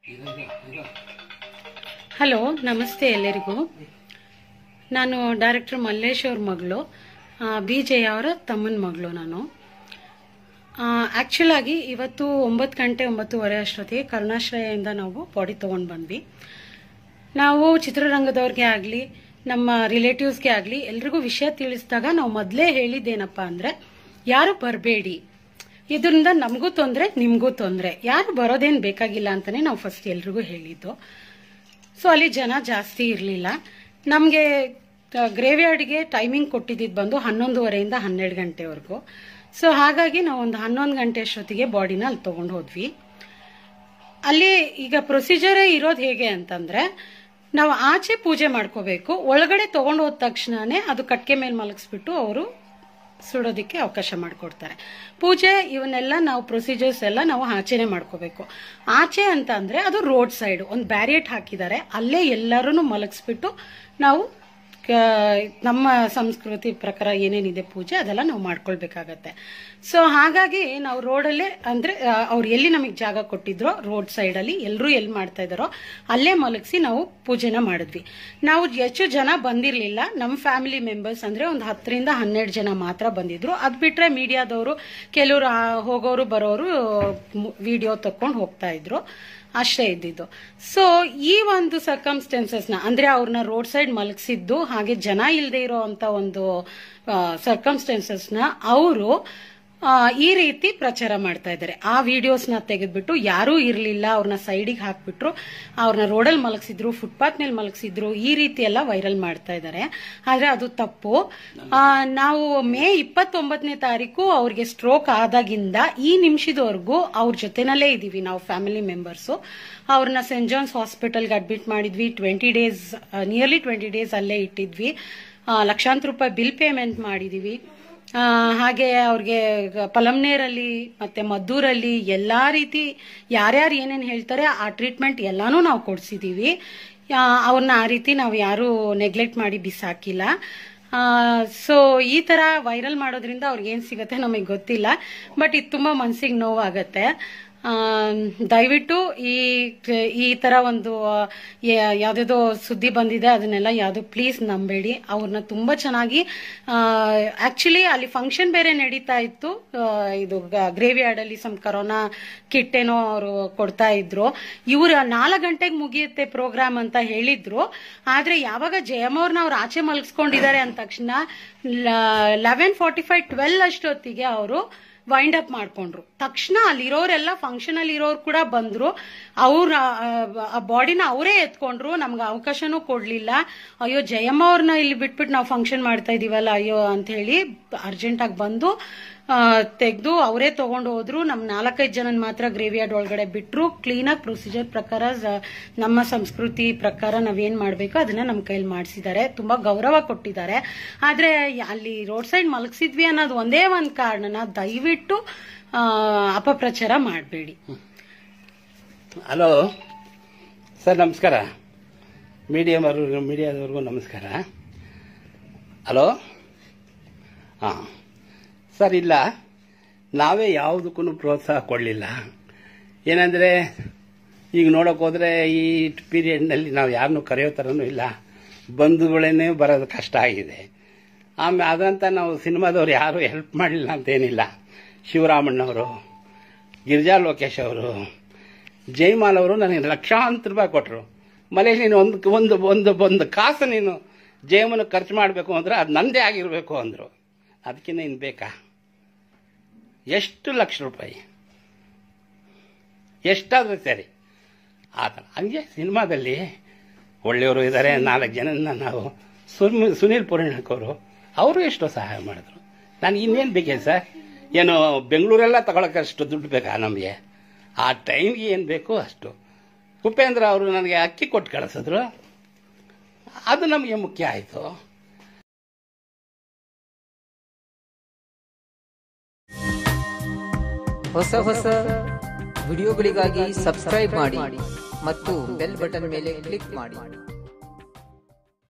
hello ನಮಸ್ತೆ ಎಲ್ಲರಿಗೂ ನಾನು ಡೈರೆಕ್ಟರ್ ಮಲ್ಲೇಶ್ ಅವ್ರ ಮಗಳು ಬಿ ಜಯ ಅವರ ತಮ್ಮನ ಮಗಳು ನಾನು ಆ್ಯಕ್ಚುಲ್ ಆಗಿ ಇವತ್ತು ಒಂಬತ್ತು ಗಂಟೆ ಒಂಬತ್ತುವರೆ ಅಷ್ಟೊತ್ತಿಗೆ ಕರುಣಾಶ್ರಯದಿಂದ ನಾವು ಬಾಡಿ ತೊಗೊಂಡು ಬಂದ್ವಿ ನಾವು ಚಿತ್ರರಂಗದವ್ರಿಗೆ ಆಗಲಿ ನಮ್ಮ ರಿಲೇಟಿವ್ಸ್ಗೆ ಆಗಲಿ ಎಲ್ರಿಗೂ ವಿಷಯ ತಿಳಿಸಿದಾಗ ನಾವು ಮೊದಲೇ ಹೇಳಿದ್ದೇನಪ್ಪ ಅಂದರೆ ಯಾರು ಬರಬೇಡಿ ಇದರಿಂದ ನಮಗೂ ತೊಂದರೆ ನಿಮಗೂ ತೊಂದರೆ ಯಾರು ಬರೋದೇನು ಬೇಕಾಗಿಲ್ಲ ಅಂತಲೇ ನಾವು ಫಸ್ಟ್ ಎಲ್ರಿಗೂ ಹೇಳಿದ್ದು ಸೊ ಅಲ್ಲಿ ಜನ ಜಾಸ್ತಿ ಇರಲಿಲ್ಲ ನಮಗೆ ಗ್ರೇವ್ಯಾರ್ಡ್ಗೆ ಟೈಮಿಂಗ್ ಕೊಟ್ಟಿದ್ದು ಬಂದು ಹನ್ನೊಂದುವರೆಯಿಂದ ಹನ್ನೆರಡು ಗಂಟೆವರೆಗೂ ಸೊ ಹಾಗಾಗಿ ನಾವು ಒಂದು ಹನ್ನೊಂದು ಗಂಟೆ ಅಷ್ಟೊತ್ತಿಗೆ ಬಾಡಿನ ಅಲ್ಲಿ ತೊಗೊಂಡು ಹೋದ್ವಿ ಅಲ್ಲಿ ಈಗ ಪ್ರೊಸೀಜರೇ ಇರೋದು ಹೇಗೆ ಅಂತಂದ್ರೆ ನಾವು ಆಚೆ ಪೂಜೆ ಮಾಡ್ಕೋಬೇಕು ಒಳಗಡೆ ತಗೊಂಡು ಹೋದ ತಕ್ಷಣನೇ ಅದು ಕಟ್ಕೆ ಮೇಲೆ ಮಲಗಿಸ್ಬಿಟ್ಟು ಅವರು ಸುಡೋದಕ್ಕೆ ಅವಕಾಶ ಮಾಡಿಕೊಡ್ತಾರೆ ಪೂಜೆ ಇವನ್ನೆಲ್ಲ ನಾವು ಪ್ರೊಸೀಜರ್ಸ್ ಎಲ್ಲ ನಾವು ಆಚೆನೆ ಮಾಡ್ಕೋಬೇಕು ಆಚೆ ಅಂತ ಅಂದ್ರೆ ಅದು ರೋಡ್ ಸೈಡ್ ಒಂದು ಬ್ಯಾರಿಯೇಟ್ ಹಾಕಿದ್ದಾರೆ ಅಲ್ಲೇ ಎಲ್ಲರೂ ಮಲಗಿಸ್ಬಿಟ್ಟು ನಾವು ಕ- ನಮ್ಮ ಸಂಸ್ಕೃತಿ ಪ್ರಕಾರ ಏನೇನಿದೆ ಪೂಜೆ ಅದೆಲ್ಲ ನಾವು ಮಾಡ್ಕೊಳ್ಬೇಕಾಗತ್ತೆ ಸೊ ಹಾಗಾಗಿ ನಾವು ರೋಡಲ್ಲೇ ಅಂದ್ರೆ ಆ, ಅವ್ರು ಎಲ್ಲಿ ನಮಗೆ ಜಾಗ ಕೊಟ್ಟಿದ್ರೋ ರೋಡ್ ಸೈಡಲ್ಲಿ ಎಲ್ಲರೂ ಎಲ್ಲಿ ಮಾಡ್ತಾ ಇದ್ದಾರೋ ಅಲ್ಲೇ ಮಲಗಿಸಿ ನಾವು ಪೂಜೆನ ಮಾಡಿದ್ವಿ ನಾವು ಹೆಚ್ಚು ಜನ ಬಂದಿರಲಿಲ್ಲ ನಮ್ಮ ಫ್ಯಾಮಿಲಿ ಮೆಂಬರ್ಸ್ ಅಂದ್ರೆ ಒಂದು ಹತ್ತರಿಂದ ಹನ್ನೆರಡು ಜನ ಮಾತ್ರ ಬಂದಿದ್ರು ಅದು ಬಿಟ್ರೆ ಮೀಡಿಯಾದವರು ಕೆಲವರು ಆ, ಹೋಗೋರು ಬರೋರು ವಿಡಿಯೋ ತಕೊಂಡು ಹೋಗ್ತಾ ಇದ್ರು ಅಷ್ಟೇ ಇದ್ದಿದ್ದು ಸೊ ಈ ಒಂದು ಸರ್ಕಮ್ಸ್ಟೆನ್ಸಸ್ನ ಅಂದ್ರೆ ಅವ್ರನ್ನ ರೋಡ್ ಸೈಡ್ ಮಲಗಿಸಿದ್ದು ಹಾಗೆ ಜನ ಇಲ್ಲದೆ ಇರೋ ಅಂತ ಒಂದು ಸರ್ಕಮ್ಸ್ಟೆನ್ಸಸ್ನ ಅವರು ಈ ರೀತಿ ಪ್ರಚಾರ ಮಾಡ್ತಾ ಇದ್ದಾರೆ ಆ ವಿಡಿಯೋಸ್ನ ತೆಗೆದ್ಬಿಟ್ಟು ಯಾರೂ ಇರಲಿಲ್ಲ ಅವ್ರನ್ನ ಸೈಡಿಗೆ ಹಾಕ್ಬಿಟ್ರು ಅವ್ರನ್ನ ರೋಡಲ್ಲಿ ಮಲಗಿಸಿದ್ರು ಫುಟ್ಪಾತ್ ಮೇಲೆ ಮಲಗಿಸಿದ್ರು ಈ ರೀತಿ ಎಲ್ಲ ವೈರಲ್ ಮಾಡ್ತಾ ಇದ್ದಾರೆ ಆದ್ರೆ ಅದು ತಪ್ಪು ಆ, ನಾವು ಮೇ ಇಪ್ಪತ್ತೊಂಬತ್ತನೇ ತಾರೀಕು ಅವ್ರಿಗೆ ಸ್ಟ್ರೋಕ್ ಆದಾಗಿಂದ ಈ ನಿಮಿಷದವರೆಗೂ ಅವ್ರ ಜೊತೆನಲ್ಲೇ ಇದೀವಿ ನಾವು ಫ್ಯಾಮಿಲಿ ಮೆಂಬರ್ಸು ಅವ್ರನ್ನ ಸೆಂಟ್ ಜಾನ್ಸ್ ಹಾಸ್ಪಿಟಲ್ಗೆ ಅಡ್ಮಿಟ್ ಮಾಡಿದ್ವಿ twenty days nearly twenty days ಅಲ್ಲೇ ಇಟ್ಟಿದ್ವಿ ಆ, ಲಕ್ಷಾಂತರ ರೂಪಾಯಿ ಬಿಲ್ ಪೇಮೆಂಟ್ ಮಾಡಿದೀವಿ ಆ, ಹಾಗೆ ಅವ್ರಿಗೆ ಪಲಮ್ನೇರಲ್ಲಿ ಮತ್ತೆ ಮದ್ದೂರಲ್ಲಿ ಎಲ್ಲಾ ರೀತಿ ಯಾರ್ಯಾರು ಏನೇನು ಹೇಳ್ತಾರೆ ಆ ಟ್ರೀಟ್ಮೆಂಟ್ ಎಲ್ಲಾನು ನಾವು ಕೊಡ್ಸಿದೀವಿ ಆ, ಅವ್ರನ್ನ ಆ ರೀತಿ ನಾವು ಯಾರು ನೆಗ್ಲೆಕ್ಟ್ ಮಾಡಿ ಬಿಸಾಕಿಲ್ಲ ಸೊ ಈ ತರ ವೈರಲ್ ಮಾಡೋದ್ರಿಂದ ಅವ್ರಿಗೆ ಏನ್ ಸಿಗತ್ತೆ ನಮಗೆ ಗೊತ್ತಿಲ್ಲ ಬಟ್ ಇದು ತುಂಬಾ ಮನ್ಸಿಗೆ ನೋವಾಗತ್ತೆ ಆ, ದಯವಿಟ್ಟು ಈ ಈ ತರ ಒಂದು ಯಾವ್ದಾವ್ದೋ ಸುದ್ದಿ ಬಂದಿದೆ ಅದನ್ನೆಲ್ಲ ಯಾವ್ದು ಪ್ಲೀಸ್ ನಂಬೇಡಿ ಅವ್ರನ್ನ ತುಂಬಾ ಚೆನ್ನಾಗಿ ಆಕ್ಚುಲಿ ಅಲ್ಲಿ ಫಂಕ್ಷನ್ ಬೇರೆ ನಡೀತಾ ಇತ್ತು ಆ, ಇದು ಗ್ರೇವಿ ಅಲ್ಲಿ ಸಮ್ ಕರೋನಾ ಕಿಟ್ ಏನೋ ಅವರು ಕೊಡ್ತಾ ಇದ್ರು ಇವ್ರು ನಾಲ್ಕು ಗಂಟೆಗೆ ಮುಗಿಯುತ್ತೆ ಪ್ರೋಗ್ರಾಮ್ ಅಂತ ಹೇಳಿದ್ರು ಆದ್ರೆ ಯಾವಾಗ ಜಯಮ್ಮ ಅವ್ರನ್ನ ಅವ್ರು ಆಚೆ ಮಲಗಿಸ್ಕೊಂಡಿದ್ದಾರೆ ಅಂದ ತಕ್ಷಣ ಲೆವೆನ್ ಫಾರ್ಟಿ ಫೈವ್ ಟ್ವೆಲ್ ಅಷ್ಟೊತ್ತಿಗೆ ಅವರು ವೈಂಡ್ ಅಪ್ ಮಾಡ್ಕೊಂಡ್ರು ತಕ್ಷಣ ಅಲ್ಲಿರೋರೆಲ್ಲ ಫಂಕ್ಷನ್ ಅಲ್ಲಿ ಇರೋರು ಕೂಡ ಬಂದ್ರು ಅವ್ರ ಆ ಬಾಡಿನ ಅವರೇ ಎತ್ಕೊಂಡ್ರು ನಮ್ಗೆ ಅವಕಾಶನೂ ಕೊಡ್ಲಿಲ್ಲ ಅಯ್ಯೋ ಜಯಮ್ಮ ಅವ್ರನ್ನ ಇಲ್ಲಿ ಬಿಟ್ಬಿಟ್ಟು ನಾವು ಫಂಕ್ಷನ್ ಮಾಡ್ತಾ ಇದೀವಲ್ಲ ಅಯ್ಯೋ ಅಂತ ಹೇಳಿ ಅರ್ಜೆಂಟ್ ಆಗಿ ಬಂದು ತೆಗೆದು ಅವರೇ ತಗೊಂಡು ಹೋದ್ರು ನಮ್ ನಾಲ್ಕೈದು ಜನನ್ ಮಾತ್ರ ಗ್ರೇವಿಯಾರ್ಡ್ ಒಳಗಡೆ ಬಿಟ್ರು ಕ್ಲೀನಾಗಿ ಪ್ರೊಸೀಜರ್ ಪ್ರಕಾರ ಸ- ನಮ್ಮ ಸಂಸ್ಕೃತಿ ಪ್ರಕಾರ ನಾವೇನ್ ಮಾಡ್ಬೇಕು ಅದನ್ನ ನಮ್ಮ ಕೈಲಿ ಮಾಡಿಸಿದ್ದಾರೆ ತುಂಬಾ ಗೌರವ ಕೊಟ್ಟಿದ್ದಾರೆ ಆದ್ರೆ ಅಲ್ಲಿ ರೋಡ್ ಸೈಡ್ ಮಲಗಿಸಿದ್ವಿ ಅನ್ನೋದು ಒಂದೇ ಒಂದ್ ಕಾರಣನ ದಯವಿಟ್ಟು ಆ, ಅಪಪ್ರಚಾರ ಮಾಡಬೇಡಿ ಹಲೋ ಸರ್ ನಮಸ್ಕಾರ ಮೀಡಿಯಮ್ ಅವರು ಮೀಡಿಯಾದವ್ರಿಗೂ ನಮಸ್ಕಾರ ಹಲೋ ಹಾಂ ಸರ್ ಇಲ್ಲ ನಾವೇ ಯಾವುದಕ್ಕೂ ಪ್ರೋತ್ಸಾಹ ಕೊಡಲಿಲ್ಲ ಏನಂದರೆ ಈಗ ನೋಡೋಕೆ ಹೋದರೆ ಈ ಪೀರಿಯಡ್ನಲ್ಲಿ ನಾವು ಯಾರನ್ನೂ ಕರೆಯೋ ಥರನೂ ಇಲ್ಲ ಬಂಧುಗಳನ್ನೇ ಬರೋದು ಕಷ್ಟ ಆಗಿದೆ ಆಮೇಲೆ ಅದಂತ ನಾವು ಸಿನಿಮಾದವ್ರು ಯಾರೂ ಹೆಲ್ಪ್ ಮಾಡಲಿಲ್ಲ ಅಂತೇನಿಲ್ಲ ಶಿವರಾಮಣ್ಣವರು ಗಿರಿಜಾ ಲೋಕೇಶ್ ಅವರು ಜೈಮಾಲ್ ಅವರು ನನಗೆ ಲಕ್ಷಾಂತರ ರೂಪಾಯಿ ಕೊಟ್ಟರು ಮನೇಲಿ ನೀನು ಒಂದು ಒಂದು ಒಂದು ಒಂದು ಕಾಸು ನೀನು ಜಯಮನ ಖರ್ಚು ಮಾಡಬೇಕು ಅಂದ್ರೆ ಅದು ನಂದೇ ಆಗಿರಬೇಕು ಅಂದರು ಅದಕ್ಕಿಂತ ಇನ್ನು ಬೇಕಾ ಎಷ್ಟು ಲಕ್ಷ ರೂಪಾಯಿ ಎಷ್ಟಾದರೂ ಸರಿ ಆ ಥರ ಹಂಗೆ ಸಿನಿಮಾದಲ್ಲಿ ಒಳ್ಳೆಯವರು ಇದ್ದಾರೆ ನಾಲ್ಕು ಜನನ ನಾವು ಸುನಿ- ಸುನೀಲ್ ಪುರಾಣಿಕ್ ಅವರು ಅವರು ಎಷ್ಟೋ ಸಹಾಯ ಮಾಡಿದ್ರು ನಾನು ಇನ್ನೇನು ಬೇಕೇ ಸರ್ ಏನು ಬೆಂಗಳೂರೆಲ್ಲ ತಗೊಳಕ್ಕಷ್ಟು ದುಡ್ಡು ಬೇಕಾ ನಮಗೆ ಆ ಟೈಮ್ಗೆ ಏನು ಬೇಕೋ ಅಷ್ಟು ಉಪೇಂದ್ರ ಅವರು ನನಗೆ ಅಕ್ಕಿ ಕೊಟ್ಟು ಕಳಿಸಿದ್ರು ಅದು ನಮಗೆ ಮುಖ್ಯ ಆಯಿತು ಹೊಸ ಹೊಸ ವಿಡಿಯೋಗಳಿಗಾಗಿ ಸಬ್ಸ್ಕ್ರೈಬ್ ಮಾಡಿ ಮತ್ತು ಬೆಲ್ ಬಟನ್ ಮೇಲೆ ಕ್ಲಿಕ್ ಮಾಡಿ